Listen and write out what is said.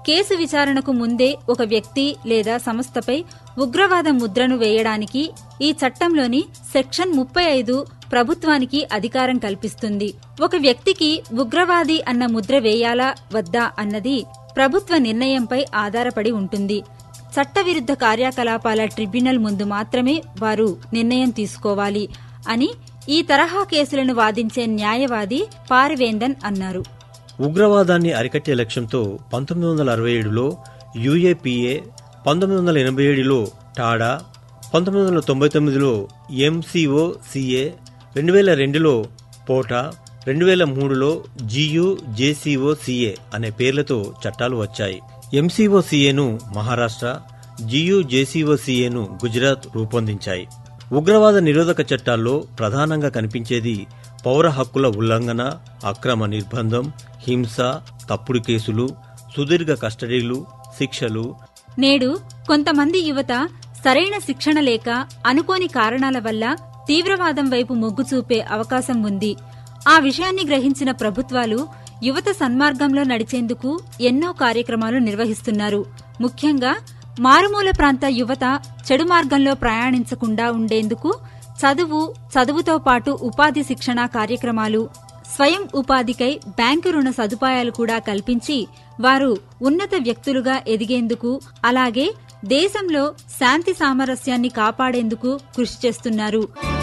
case విచారణకు ముందే ఒక వ్యక్తి లేదా సంస్థపై ఉగ్రవాద ముద్రను వేయడానికి ఈ చట్టంలోని సెక్షన్ ముప్పై ఐదు ప్రభుత్వానికి అధికారం కల్పిస్తుంది ఒక వ్యక్తికి ఉగ్రవాది అన్న ముద్ర వేయాలా వద్దా అన్నది ప్రభుత్వ నిర్ణయంపై ఆధారపడి ఉంటుంది చట్టవిరుద్ధ కార్యకలాపాల ట్రిబ్యునల్ ముందు మాత్రమే వారు నిర్ణయం తీసుకోవాలి అని ఈ తరహా కేసులను వాదించే న్యాయవాది పారవేందన్ అన్నారు ఉగ్రవాదాన్ని అరికట్టే లక్ష్యంతో పంతొమ్మిది వందల అరవై ఏడులో యుఏపిఏ పంతొమ్మిది వందల ఎనభై ఏడులో టాడా పంతొమ్మిది వందల తొంభై తొమ్మిదిలో ఎంసీఓ సిఏ రెండు వేల రెండులో పోటా రెండు వేల మూడులో జియు జేసీఓ సిఏ అనే పేర్లతో చట్టాలు వచ్చాయి ఎంసీఓ సిఏను మహారాష్ట్ర జియు జేసీఓ సిఏను గుజరాత్ రూపొందించాయి ఉగ్రవాద నిరోధక చట్టాల్లో ప్రధానంగా కనిపించేది పౌర హక్కుల ఉల్లంఘన అక్రమ నిర్బంధం హింస తప్పుడు కేసులు సుదీర్ఘ కస్టడీలు శిక్షలు నేడు కొంతమంది యువత సరైన శిక్షణ లేక అనుకోని కారణాల వల్ల తీవ్రవాదం వైపు మొగ్గు చూపే అవకాశం ఉంది ఆ విషయాన్ని గ్రహించిన ప్రభుత్వాలు యువత సన్మార్గంలో నడిచేందుకు ఎన్నో కార్యక్రమాలు నిర్వహిస్తున్నారు ముఖ్యంగా మారుమూల ప్రాంత యువత చెడు మార్గంలో ప్రయాణించకుండా ఉండేందుకు చదువు చదువుతో పాటు ఉపాధి శిక్షణ కార్యక్రమాలు స్వయం ఉపాధికై బ్యాంకు రుణ సదుపాయాలు కూడా కల్పించి వారు ఉన్నత వ్యక్తులుగా ఎదిగేందుకు అలాగే దేశంలో శాంతి సామరస్యాన్ని కాపాడేందుకు కృషి చేస్తున్నారు